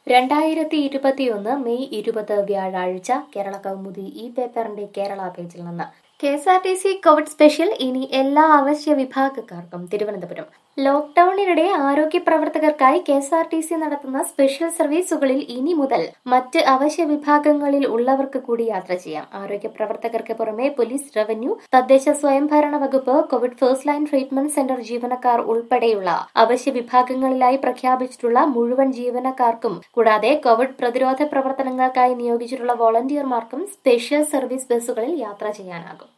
രണ്ടായിരത്തി ഇരുപത്തിയൊന്ന് മെയ് ഇരുപത് വ്യാഴാഴ്ച കേരള കൗമുദി ഈ പേപ്പറിന്റെ കേരള പേജിൽ നിന്ന് K S R T C covid special ഇനി എല്ലാ അവശ്യ വിഭാഗക്കാർക്കും തിരുവനന്തപുരം ലോക്ഡൌണിനിടെ ആരോഗ്യ പ്രവർത്തകർക്കായി K S R T C നടത്തുന്ന സ്പെഷ്യൽ സർവീസുകളിൽ ഇനി മുതൽ മറ്റ് അവശ്യ വിഭാഗങ്ങളിൽ ഉള്ളവർക്ക് കൂടി യാത്ര ചെയ്യാം ആരോഗ്യ പ്രവർത്തകർക്ക് പുറമെ പോലീസ് റവന്യൂ തദ്ദേശ സ്വയംഭരണ വകുപ്പ് covid first line treatment centre ജീവനക്കാർ ഉൾപ്പെടെയുള്ള അവശ്യ വിഭാഗങ്ങളിലായി പ്രഖ്യാപിച്ചിട്ടുള്ള മുഴുവൻ ജീവനക്കാർക്കും കൂടാതെ കോവിഡ് പ്രതിരോധ പ്രവർത്തനങ്ങൾക്കായി നിയോഗിച്ചിട്ടുള്ള വോളണ്ടിയർമാർക്കും സ്പെഷ്യൽ സർവീസ് ബസ്സുകളിൽ യാത്ര ചെയ്യാനാകും